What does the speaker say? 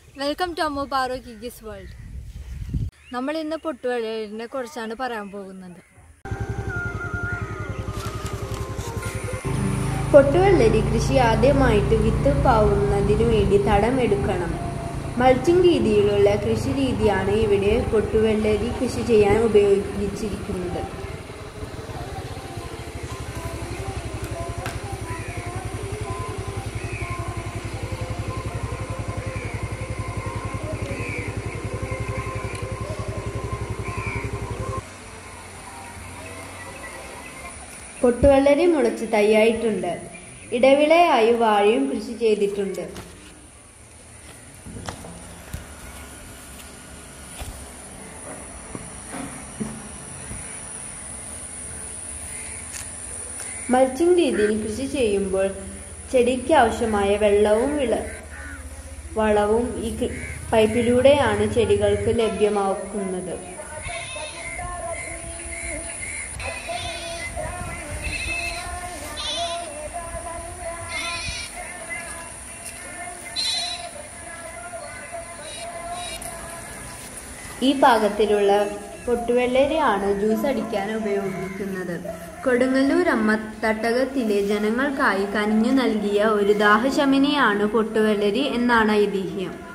welcome to Ammu Paru കിഗിസ് world നമ്മൾ ഇന്ന് പൊട്ടുവെള്ളരിനെ കുറിച്ചാണ് പറയാൻ പോകുന്നത് പൊട്ടുവെള്ളരി കൃഷി ആദ്യമായിട്ട് വിത്ത് പാവുന്നതിനു വേണ്ടി തടമെടുക്കണം മൾച്ചിങ് രീതിയിലുള്ള കൃഷി രീതിയാണ് ഇവിടെ പൊട്ടുവെള്ളരി കൃഷി ചെയ്യാൻ ഉപയോഗിച്ചിരിക്കുന്നത് പൊട്ടുവെള്ളരി മുളച്ച് തയ്യായിട്ടുണ്ട് ഇടവിളയായി വാഴയും കൃഷി ചെയ്തിട്ടുണ്ട് മൾച്ചിങ് രീതിയിൽ കൃഷി ചെയ്യുമ്പോൾ ചെടിക്ക് ആവശ്യമായ വെള്ളവും വിള വളവും ഈ കൃ- പൈപ്പിലൂടെയാണ് ചെടികൾക്ക് ലഭ്യമാക്കുന്നത് ഈ പാകത്തിലുള്ള പൊട്ടുവെള്ളരിയാണ് ജ്യൂസ് അടിക്കാൻ ഉപയോഗിക്കുന്നത് കൊടുങ്ങല്ലൂർ അമ്മ തട്ടകത്തിലെ ജനങ്ങൾക്കായി കനിഞ്ഞു നൽകിയ ഒരു ദാഹശമനിയാണ് പൊട്ടുവെള്ളരി എന്നാണ് ഐതിഹ്യം